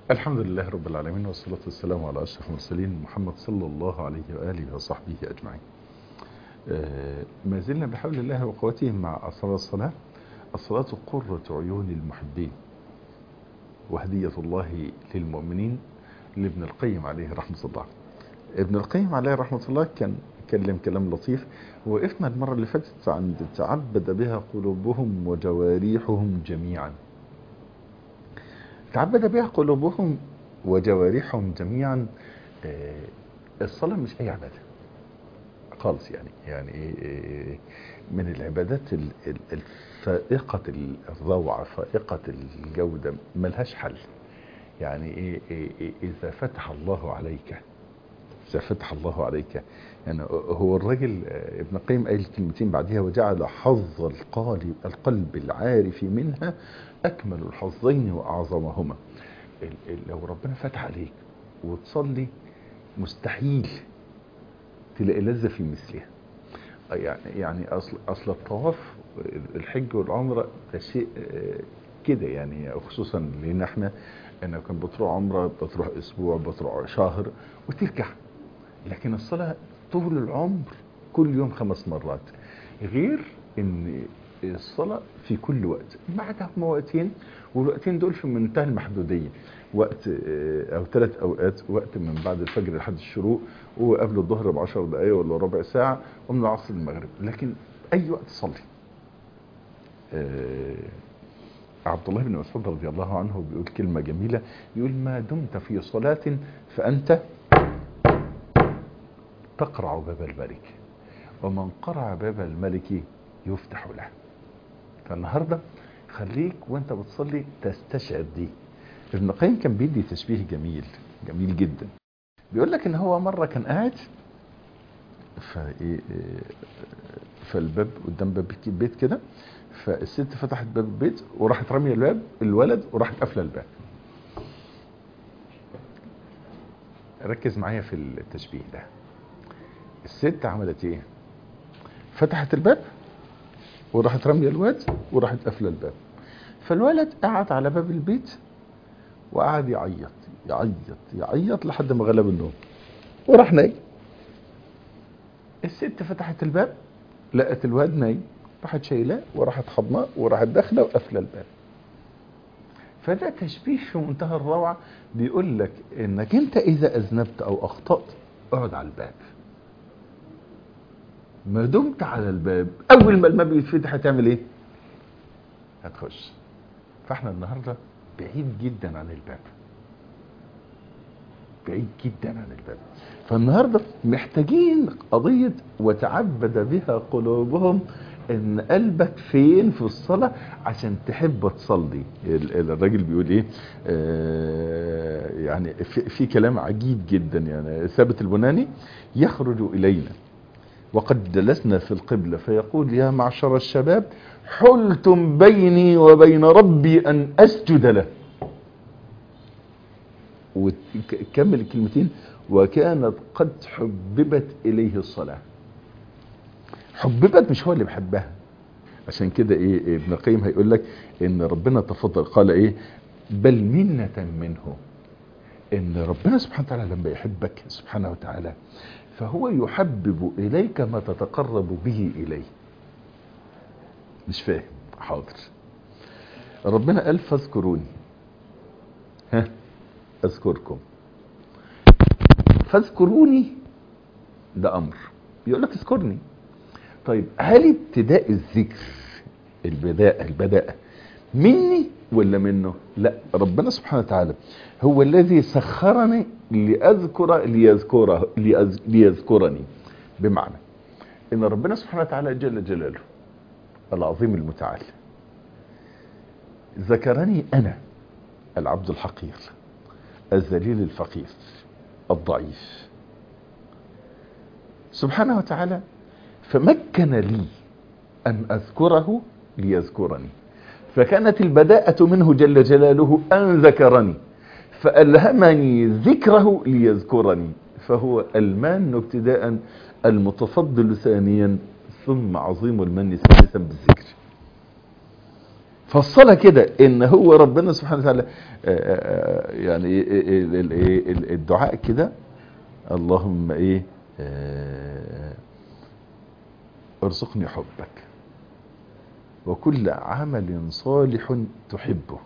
الحمد لله رب العالمين والصلاة والسلام على أشرف المرسلين محمد صلى الله عليه وآله وصحبه أجمعين آه، ما زلنا بحول الله وقوته مع أسرار الصلاة الصلاة قرة عيون المحبين وهدية الله للمؤمنين لابن القيم عليه رحمة الله ابن القيم عليه رحمة الله كان كلم كلام لطيف وقفنا المرة اللي فاتت عند تعبد بها قلوبهم وجواريحهم جميعا تعبد بها قلوبهم وجوارحهم جميعا آه، الصلاة مش أي عبادة خالص يعني يعني إيه من العبادات ال- ال- الفائقة الروعة فائقة الجودة ملهاش حل يعني إيه إيه إيه إذا فتح الله عليك إذا فتح الله عليك يعني هو الراجل آه، ابن القيم قايل كلمتين بعدها وجعل حظ القالب القلب العارف منها أكمل الحظين وأعظمهما ال- ال- لو ربنا فتح عليك وتصلي مستحيل تلاقي لذة في مثلها يعني يعني اصل اصل الطواف الحج والعمره ده شيء آه، كده يعني خصوصا لان احنا انا كان بتروح عمره بتروح اسبوع بتروح شهر وترجع لكن الصلاه طول العمر كل يوم خمس مرات غير ان الصلاة في كل وقت ما عدا هما وقتين والوقتين دول في منتهى المحدودية وقت آه، او ثلاث اوقات وقت من بعد الفجر لحد الشروق وقبل الظهر بعشر دقايق ولا ربع ساعة ومن العصر للمغرب لكن اي وقت صلي آه، عبد الله بن مسعود رضي الله عنه بيقول كلمة جميلة يقول ما دمت في صلاة فأنت تقرع باب الملك ومن قرع باب الملك يفتح له فالنهاردة خليك وانت بتصلي تستشعر دي ابن القيم كان بيدي تشبيه جميل جميل جدا بيقول لك ان هو مرة كان قاعد فايه فالباب قدام باب البيت كده فالست فتحت باب البيت وراحت راميه الباب الولد وراحت قافله الباب ركز معايا في التشبيه ده الست عملت ايه فتحت الباب وراحت راميه الواد وراحت قافله الباب فالولد قعد على باب البيت وقعد يعيط يعيط يعيط لحد ما غلب النوم وراح نايم الست فتحت الباب لقت الواد نايم راحت شايلاه وراحت حضناه وراحت داخله وقافله الباب فده تشبيه في منتهى الروعه بيقول لك انك انت اذا اذنبت او اخطات اقعد على الباب ما دمت على الباب اول ما الباب يتفتح هتعمل ايه هتخش فاحنا النهارده بعيد جدا عن الباب بعيد جدا عن الباب فالنهارده محتاجين قضيه وتعبد بها قلوبهم ان قلبك فين في الصلاه عشان تحب تصلي ال- ال- الراجل بيقول ايه آه يعني في, في كلام عجيب جدا يعني ثابت البناني يخرج الينا وقد جلسنا في القبلة فيقول يا معشر الشباب حلتم بيني وبين ربي أن أسجد له وكمل الكلمتين وكانت قد حببت إليه الصلاة حببت مش هو اللي بحبها عشان كده ايه ابن القيم هيقول لك ان ربنا تفضل قال ايه بل منة منه ان ربنا سبحانه وتعالى لما يحبك سبحانه وتعالى فهو يحبب اليك ما تتقرب به اليه مش فاهم حاضر ربنا قال فاذكروني ها اذكركم فاذكروني ده امر يقول لك اذكرني طيب هل ابتداء الذكر البداء البداء مني ولا منه لا ربنا سبحانه وتعالى هو الذي سخرني لأذكر ليذكره ليذ- ليذكرني بمعنى ان ربنا سبحانه وتعالى جل جلاله العظيم المتعال ذكرني انا العبد الحقير الذليل الفقير الضعيف سبحانه وتعالى فمكن لي أن أذكره ليذكرني فكانت البداءة منه جل جلاله أن ذكرني فألهمني ذكره ليذكرني فهو المان ابتداء المتفضل ثانيا ثم عظيم المن ثالثا بالذكر فالصلاة كده ان هو ربنا سبحانه وتعالى آه، آه، يعني ال- ال- ال- الدعاء كده اللهم ايه آه، ارزقني حبك وكل عمل صالح تحبه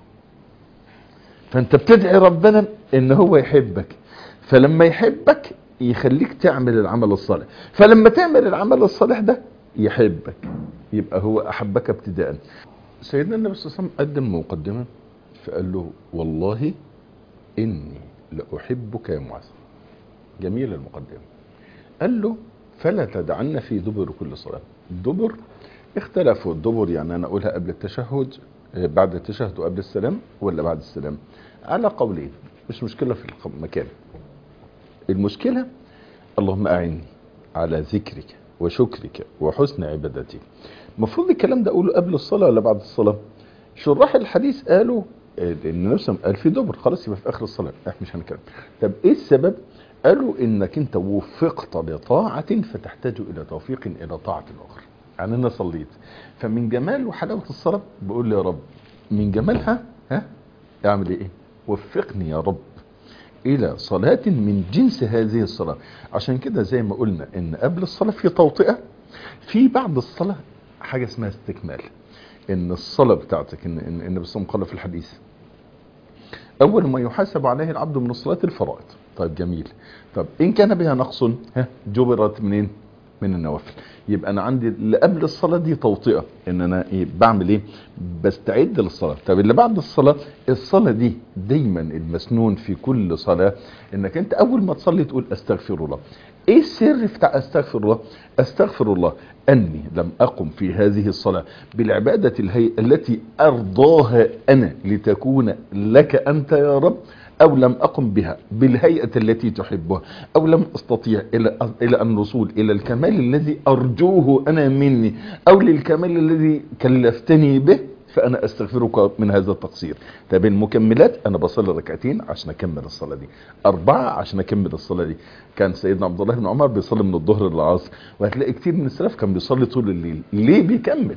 فانت بتدعي ربنا ان هو يحبك فلما يحبك يخليك تعمل العمل الصالح فلما تعمل العمل الصالح ده يحبك يبقى هو احبك ابتداء سيدنا النبي صلى الله عليه وسلم قدم مقدمة فقال له والله اني لاحبك يا معاذ جميل المقدمة قال له فلا تدعن في دبر كل صلاة الدبر اختلفوا الدبر يعني انا اقولها قبل التشهد آه، بعد التشهد وقبل السلام ولا بعد السلام على قولين مش مشكلة في المكان المشكلة اللهم أعني على ذكرك وشكرك وحسن عبادتك المفروض الكلام ده أقوله قبل الصلاة ولا بعد الصلاة شراح الحديث قالوا آه، ان نفسهم قال في دبر خلاص يبقى في اخر الصلاه احنا مش هنتكلم طب ايه السبب قالوا انك انت وفقت لطاعه فتحتاج الى توفيق الى طاعه اخرى يعني انا صليت فمن جمال وحلاوه الصلاه بقول لي يا رب من جمالها ها اعمل ايه وفقني يا رب الى صلاة من جنس هذه الصلاة عشان كده زي ما قلنا ان قبل الصلاة في توطئة في بعد الصلاة حاجة اسمها استكمال ان الصلاة بتاعتك ان ان النبي صلى الله عليه وسلم قال في الحديث اول ما يحاسب عليه العبد من الصلاة الفرائض طيب جميل طب ان كان بها نقص ها جبرت منين من النوافل يبقى انا عندي اللي قبل الصلاه دي توطئه ان انا ايه بعمل ايه بستعد للصلاه طب اللي بعد الصلاه الصلاه دي دايما المسنون في كل صلاه انك انت اول ما تصلي تقول استغفر الله ايه السر بتاع استغفر الله استغفر الله اني لم اقم في هذه الصلاه بالعباده الهي التي ارضاها انا لتكون لك انت يا رب أو لم أقم بها بالهيئة التي تحبها أو لم أستطيع إلى إلى الوصول إلى الكمال الذي أرجوه أنا مني أو للكمال الذي كلفتني به فأنا أستغفرك من هذا التقصير طب المكملات أنا بصلي ركعتين عشان أكمل الصلاة دي أربعة عشان أكمل الصلاة دي كان سيدنا عبد الله بن عمر بيصلي من الظهر للعصر وهتلاقي كتير من السلف كان بيصلي طول الليل ليه بيكمل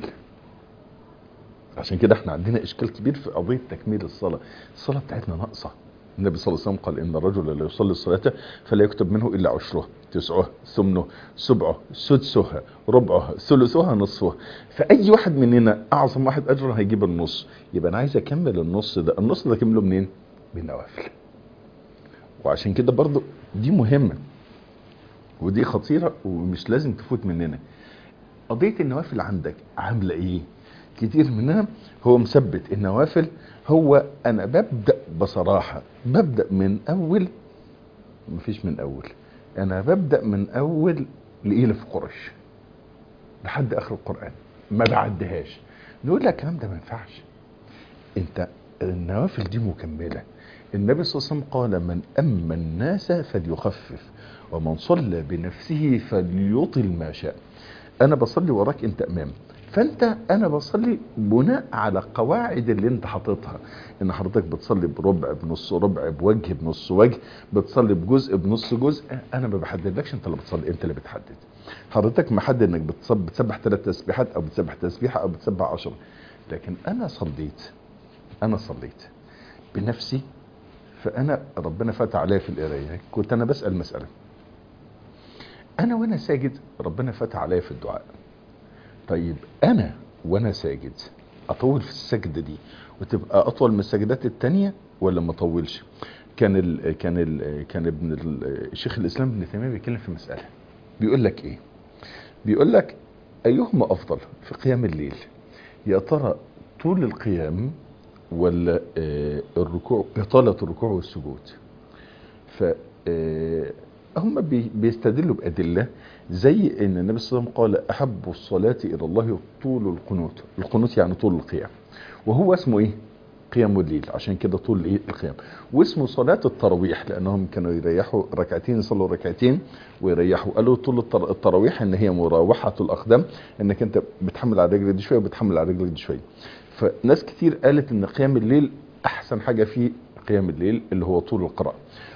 عشان كده احنا عندنا اشكال كبير في قضيه تكميل الصلاه الصلاه بتاعتنا ناقصه النبي صلى الله عليه وسلم قال ان الرجل لا يصلي الصلاه فلا يكتب منه الا عشرها تسعها ثمنه سبعه سدسها ربعها ثلثها نصفها فاي واحد مننا اعظم واحد اجرا هيجيب النص يبقى انا عايز اكمل النص ده النص ده اكمله منين بالنوافل وعشان كده برضو دي مهمه ودي خطيره ومش لازم تفوت مننا قضيه النوافل عندك عامله ايه كتير مننا هو مثبت النوافل هو انا ببدا بصراحه ببدا من اول مفيش من اول انا ببدا من اول لإيلة قريش لحد اخر القران ما بعدهاش نقول لك الكلام ده ما ينفعش انت النوافل دي مكمله النبي صلى الله عليه وسلم قال من اما الناس فليخفف ومن صلى بنفسه فليطل ما شاء انا بصلي وراك انت امام فانت انا بصلي بناء على قواعد اللي انت حاططها ان حضرتك بتصلي بربع بنص ربع بوجه بنص وجه بتصلي بجزء بنص جزء انا ما بحددلكش انت اللي بتصلي انت اللي بتحدد حضرتك محدد انك بتصب بتسبح ثلاث تسبيحات او بتسبح تسبيحه او بتسبح عشرة لكن انا صليت انا صليت بنفسي فانا ربنا فتح عليا في القرايه كنت انا بسال مساله انا وانا ساجد ربنا فتح عليا في الدعاء طيب انا وانا ساجد اطول في السجده دي وتبقى اطول من السجدات التانية ولا ما اطولش كان ال كان ال كان ابن ال- شيخ الاسلام ابن تيميه بيتكلم في مساله بيقول لك ايه بيقول لك ايهما افضل في قيام الليل يا ترى طول القيام ولا آه، الركوع اطاله الركوع والسجود ف آه، هم بي- بيستدلوا بأدلة زي ان النبي صلى الله عليه وسلم قال احب الصلاة الى الله طول القنوت القنوت يعني طول القيام وهو اسمه ايه قيام الليل عشان كده طول ايه القيام واسمه صلاة التراويح لانهم كانوا يريحوا ركعتين يصلوا ركعتين ويريحوا قالوا طول التر- التراويح ان هي مراوحة الاقدام انك انت بتحمل على الرجل دي شوية وبتحمل على الرجل دي شوية فناس كتير قالت ان قيام الليل احسن حاجة فيه قيام الليل اللي هو طول القراءة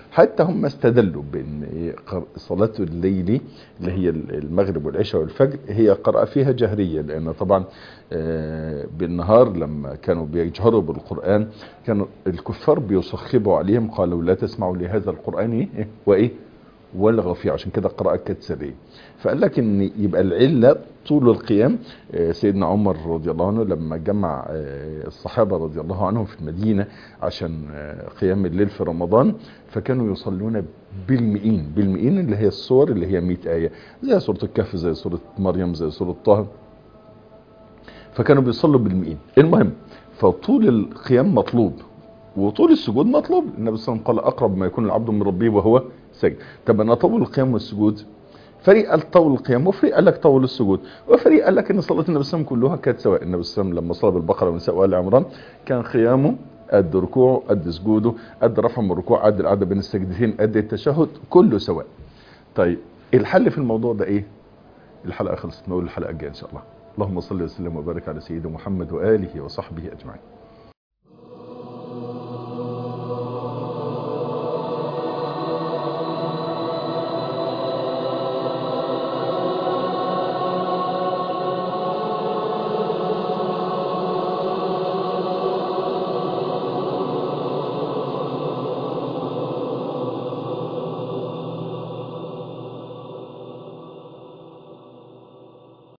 حتى هم استدلوا بان إيه قر- صلاة الليل اللي هي المغرب والعشاء والفجر هي قراءة فيها جهرية لان طبعا آه، بالنهار لما كانوا بيجهروا بالقرآن كانوا الكفار بيصخبوا عليهم قالوا لا تسمعوا لهذا القرآن إيه؟ وايه والغوا فيه عشان كده القراءة كانت سرية فقال لك ان يبقى العلة طول القيام آه، سيدنا عمر رضي الله عنه لما جمع آه، الصحابة رضي الله عنهم في المدينة عشان آه، قيام الليل في رمضان فكانوا يصلون بالمئين بالمئين اللي هي الصور اللي هي 100 آية زي سورة الكهف زي سورة مريم زي سورة طه فكانوا بيصلوا بالمئين المهم فطول القيام مطلوب وطول السجود مطلوب النبي صلى الله عليه وسلم قال اقرب ما يكون العبد من ربه وهو ساجد طب انا اطول القيام والسجود فريق قال طول القيام وفريق قال لك طول السجود وفريق قال لك ان صلاه النبي صلى الله عليه وسلم كلها كانت سواء النبي صلى الله عليه وسلم لما صلى بالبقره والنساء وال عمران كان قيامه قد ركوعه قد سجوده قد رفع من الركوع قد القعده بين السجدتين قد التشهد كله سواء طيب الحل في الموضوع ده ايه الحلقه خلصت نقول الحلقه الجايه ان شاء الله اللهم صل وسلم وبارك على سيدنا محمد واله وصحبه اجمعين